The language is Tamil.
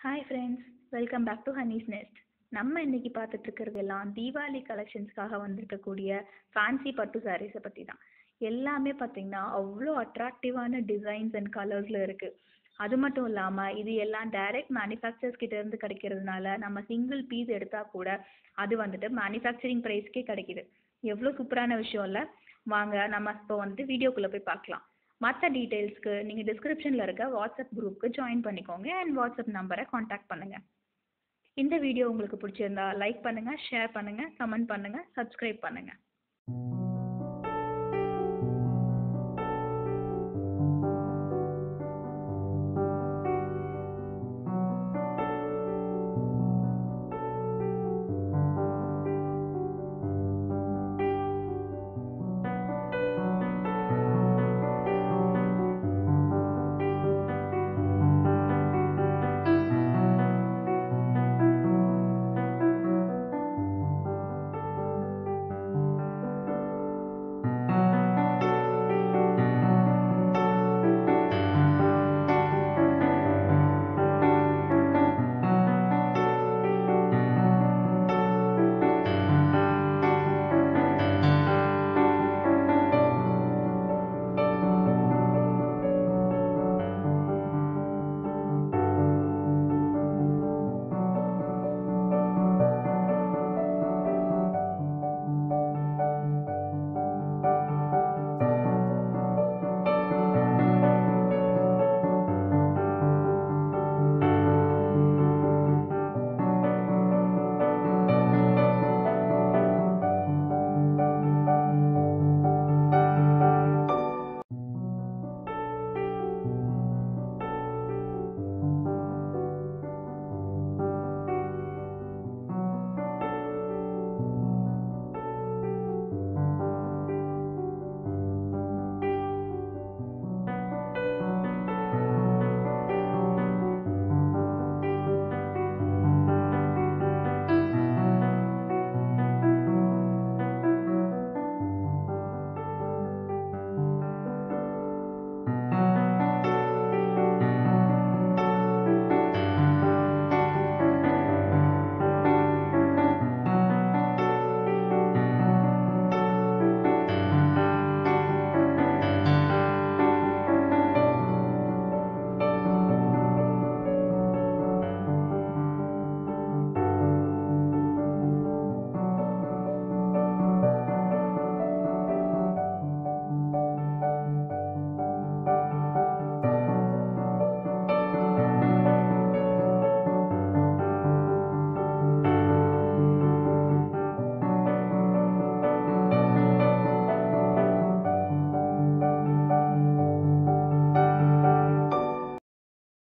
hi friends welcome back to Honey's Nest நம்ம இன்னைக்கு பார்த்துட்டு இருக்கிறது எல்லாம் தீபாவளி கலெக்ஷன்ஸ்க்காக வந்திருக்கக்கூடிய ஃபேன்சி பட்டு சாரீஸை பற்றி தான் எல்லாமே பார்த்தீங்கன்னா அவ்வளோ அட்ராக்டிவான டிசைன்ஸ் அண்ட் கலர்ஸில் இருக்குது அது மட்டும் இல்லாமல் இது எல்லாம் டைரக்ட் மேனுஃபேக்சர்ஸ் கிட்ட இருந்து கிடைக்கிறதுனால நம்ம சிங்கிள் பீஸ் எடுத்தால் கூட அது வந்துட்டு மேனுஃபேக்சரிங் ப்ரைஸ்க்கே கிடைக்குது எவ்வளோ சூப்பரான விஷயம் இல்லை வாங்க நம்ம இப்போ வந்து வீடியோக்குள்ளே போய் பார்க்கலாம் மற்ற டீட்டெயில்ஸ்க்கு நீங்கள் டிஸ்கிரிப்ஷனில் இருக்க வாட்ஸ்அப் குரூப்க்கு ஜாயின் பண்ணிக்கோங்க அண்ட் வாட்ஸ்அப் நம்பரை காண்டாக்ட் பண்ணுங்கள் இந்த வீடியோ உங்களுக்கு பிடிச்சிருந்தா லைக் பண்ணுங்கள் ஷேர் பண்ணுங்கள் கமெண்ட் பண்ணுங்கள் சப்ஸ்கிரைப் பண்ணுங்கள்